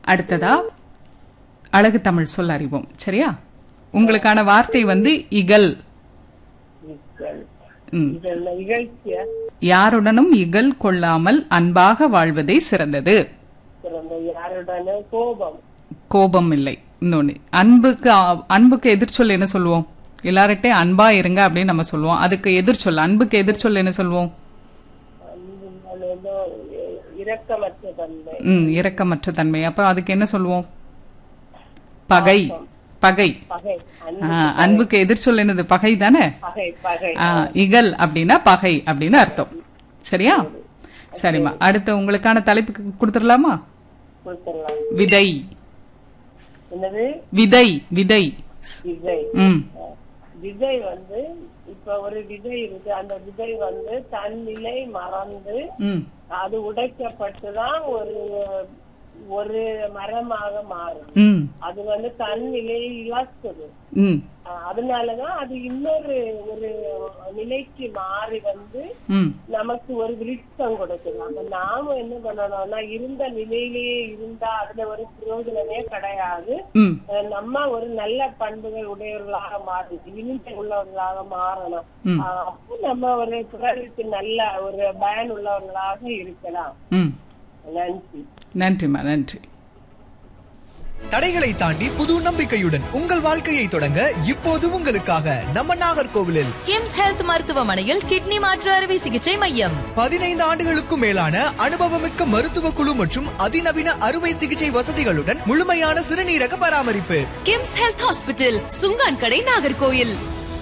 அடுத்ததா அழகு தமிழ் சொல்ல அறிவோம் சரியா உங்களுக்கான வார்த்தை வந்து இகல் இகழ். ம். இதெல்லாம் இகழ்ச்சியா யாருடனும் இகல் கொள்ளாமல் அன்பாக வாழ்வதே சிறந்தது பிறந்த யாருடனே கோபம் கோபம் இல்லை இன்னொன்னு அன்புக்கு ஆ- அன்புக்கு எதிர்ச்சொல் என்ன சொல்லுவோம் எல்லார்கிட்டயும் அன்பா இருங்க அப்படின்னு நம்ம சொல்லுவோம் அதுக்கு எதிர்ச்சொல் அன்புக்கு எதிர்ச்சொல் என்ன சொல்லுவோம் அன்பினால் ஏதோ இ- இரக்கமற்ற தன்மை ம் இரக்கமற்ற தன்மை அப்ப அதுக்கு என்ன சொல்லுவோம் பகை பகை பகை அன்பு ஆ, அன்புக்கு எதிர்ச்சொல் என்னது பகை தானே பகை பகை ஆ, இகல் அப்படின்னா பகை அப்படின்னு அர்த்தம் சரியா சரிம்மா அடுத்து உங்களுக்கான தலைப்புக்கு கொடுத்துடலாமா கொடுத்துடலாம் விதை என்னது விதை விதை விதை ம் விதை வந்து இப்ப ஒரு விதை இருக்கு அந்த விதை வந்து தன் நிலை மறந்து ம் அது உடைக்கப்பட்டுதான் ஒரு ஒரு மரமாக மாறும் ம் அது வந்து தன் நிலையை இழக்குது ம் அஹ் அதனாலதான் அது இன்னொரு ஒரு நிலைக்கு மாறி வந்து ம் நமக்கு ஒரு விருட்சம் கொடுக்குது அப்ப நாம என்ன பண்ணணும்னா இருந்த நிலையிலேயே இருந்தா அதுல ஒரு பிரயோஜனமே கிடையாது ம் அஹ் நம்ம ஒரு நல்ல பண்புகள் உடையவர்களாக மாறணும் இனிமை உள்ளவர்களாக மாறணும் ம். அஹ் அப்போ நம்ம ஒரு பிறருக்கு நல்ல ஒரு பயன் உள்ளவர்களாக இருக்கலாம் ம் நன்றி நன்றிம்மா நன்றி தடைகளை தாண்டி புது நம்பிக்கையுடன் உங்கள் வாழ்க்கையை தொடங்க இப்போது உங்களுக்காக நம்ம நாகர்கோவிலில் கிம்ஸ் ஹெல்த் மருத்துவமனையில் கிட்னி மாற்று அறுவை சிகிச்சை மையம் பதினைந்து ஆண்டுகளுக்கும் மேலான அனுபவமிக்க மருத்துவ குழு மற்றும் அதிநவீன அறுவை சிகிச்சை வசதிகளுடன் முழுமையான சிறுநீரக பராமரிப்பு கிம்ஸ் ஹெல்த் ஹாஸ்பிட்டல் சுங்கான் கடை நாகர்கோயில்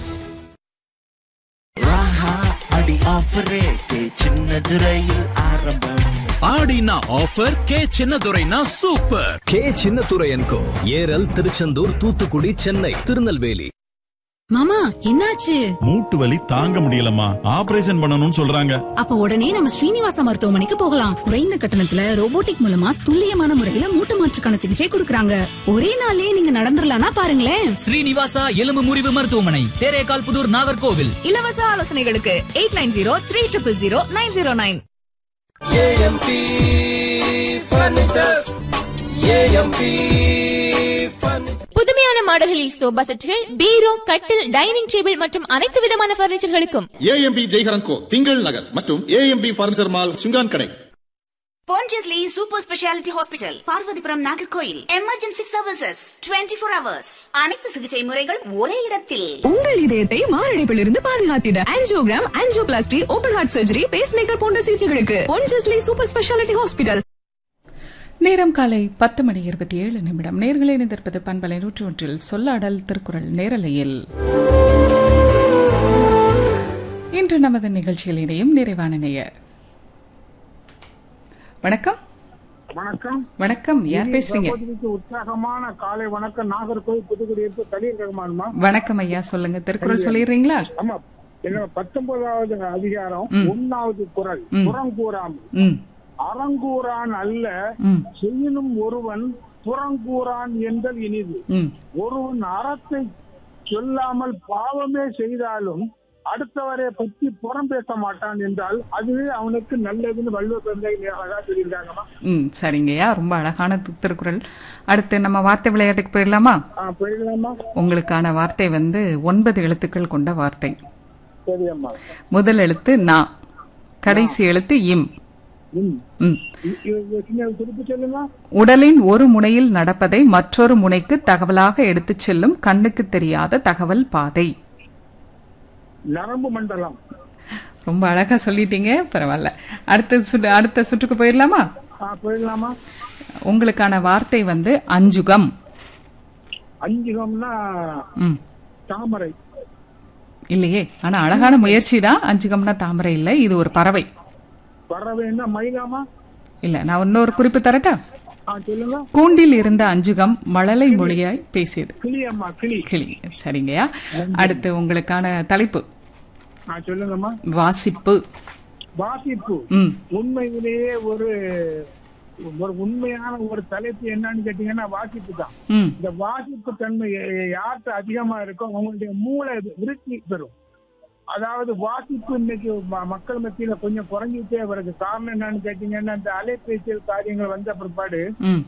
ராஹா அடி ஆஃபர் ரேட்டு சின்னது ரயில் ஆரம்பம் ஆடினா ஆஃபர் கே சின்னதுரைனா சூப்பர் கே சின்னத்துரை என்கோ ஏரல் திருச்செந்தூர் தூத்துக்குடி சென்னை திருநெல்வேலி மாமா என்னாச்சு மூட்டு வலி தாங்க முடியலம்மா ஆபரேஷன் பண்ணணும்னு சொல்றாங்க அப்ப உடனே நம்ம ஸ்ரீனிவாசா மருத்துவமனைக்கு போகலாம் குறைந்த கட்டணத்துல ரோபோட்டிக் மூலமா துல்லியமான முறையில மூட்டு மாற்றுக்கான சிகிச்சை கொடுக்கறாங்க ஒரே நாள்லயே நீங்க நடந்துடலாம்னா பாருங்களேன் ஸ்ரீனிவாசா எலும்பு முறிவு மருத்துவமனை தேரேகால் புதூர் நாகர்கோவில் இலவச ஆலோசனைகளுக்கு eight nine zero three triple zero nine zero nine புதுமையான மாடல்களில் சோபா செட்டுகள் பீரோ கட்டில் டைனிங் டேபிள் மற்றும் அனைத்து விதமான பர்னிச்சர்களுக்கும் ஏஎம்பி ஜெய்ஹரன் கோ திங்கள் நகர் மற்றும் AMP furniture mall Sungankadai Pondicherry super speciality hospital Parvathipuram Nagercoil emergency services 24 four hours அனைத்து சிகிச்சை முறைகள் ஒரே இடத்தில் உங்கள் இதயத்தை மாரடைப்பில் இருந்து பாதுகாத்திட angiogram angioplasty open heart surgery pacemaker போன்ற சிகிச்சைகளுக்கு பொன்ஜஸ்லி சூப்பர் ஸ்பெஷாலிட்டி ஹாஸ்பிட்டல் நேரம் காலை பத்து மணி இருபத்தி ஏழு நிமிடம் நேர்களை இணைந்திருப்பது பண்பலை நூற்றி ஒன்றில் சொல்லாடல் திருக்குறள் நேரலையில் இன்று நமது நிகழ்ச்சியில் இணையும் நிறைவான நேயர் வணக்கம் வணக்கம் வணக்கம் யார் பேசுறீங்க சகோதரிக்கு உற்சாகமான காலை வணக்கம் நாகர்கோவில் புதுக்குடியிருப்பு கலீல் ரஹ்மான்மா வணக்கம் ஐயா சொல்லுங்க திருக்குறள் சொல்லிடுறீங்களா ஆமா என்னோட பத்தொன்பதாவது அதிகாரம் ம். ஒன்னாவது குரல் ம். புறங்கூறாமை ம் அறங்கூறான் அல்ல ம் செய்யினும் ஒருவன் புறங்கூறான் என்பது இனிது ம் ஒருவன் அறத்தை சொல்லாமல் பாவமே செய்தாலும் அடுத்தவரை பற்றி புறம் பேச மாட்டான் என்றால் அதுவே அவனுக்கு நல்லதுன்னு வள்ளுவர் பிறந்தை அழகா சொல்லியிருக்காங்கம்மா ம் சரிங்கய்யா ரொம்ப அழகான தி- திருக்குறள் அடுத்து நம்ம வார்த்தை விளையாட்டுக்கு போயிடலாமா ஆ, போயிடலாமா உங்களுக்கான வார்த்தை வந்து ஒன்பது எழுத்துக்கள் கொண்ட வார்த்தை சரியம்மா முதல் எழுத்து நா கடைசி எழுத்து இம் ம் ம் இ- இ- சின்ன குறிப்பு சொல்லுங்க உடலின் ஒரு முனையில் நடப்பதை மற்றொரு முனைக்கு தகவலாக எடுத்துச் செல்லும் கண்ணுக்கு தெரியாத தகவல் பாதை நரம்பு மண்டலம் ரொம்ப அழகா சொல்லிட்டீங்க பரவாயில்ல அடுத்த சுற்று அடுத்த சுற்றுக்கு போயிடலாமா ஆ, போயிடலாமா உங்களுக்கான வார்த்தை வந்து அஞ்சுகம் அஞ்சுகம்னா ம் தாமரை இல்லையே ஆனா அழகான முயற்சி தான் அஞ்சுகம்னா தாமரை இல்லை இது ஒரு பறவை பறவைன்னா மயிலாமா இல்ல நான் இன்னொரு குறிப்பு தரட்டா ஆ சொல்லுங்க கூண்டில் இருந்த அஞ்சுகம் மழலை மொழியாய் பேசியது கிளியம்மா கிளி கிளி சரிங்கய்யா அடுத்து உங்களுக்கான தலைப்பு ஆ சொல்லுங்கம்மா வாசிப்பு வாசிப்பு ம் உண்மையிலேயே ஒரு ஒரு உண்மையான ஒரு தலைப்பு என்னன்னு கேட்டீங்கன்னா வாசிப்பு தான் ம் இந்த வாசிப்பு தன்மை யார்கிட்ட அதிகமா இருக்கோ அவங்களுடைய மூளை விருத்தி பெறும் அதாவது வாசிப்பு இன்னைக்கு ம- மக்கள் மத்தியில கொஞ்சம் குறைஞ்சிட்டே வருது காரணம் என்னன்னு கேட்டீங்கன்னா இந்த அலைபேசியல் காரியங்கள் வந்த பிற்பாடு ம்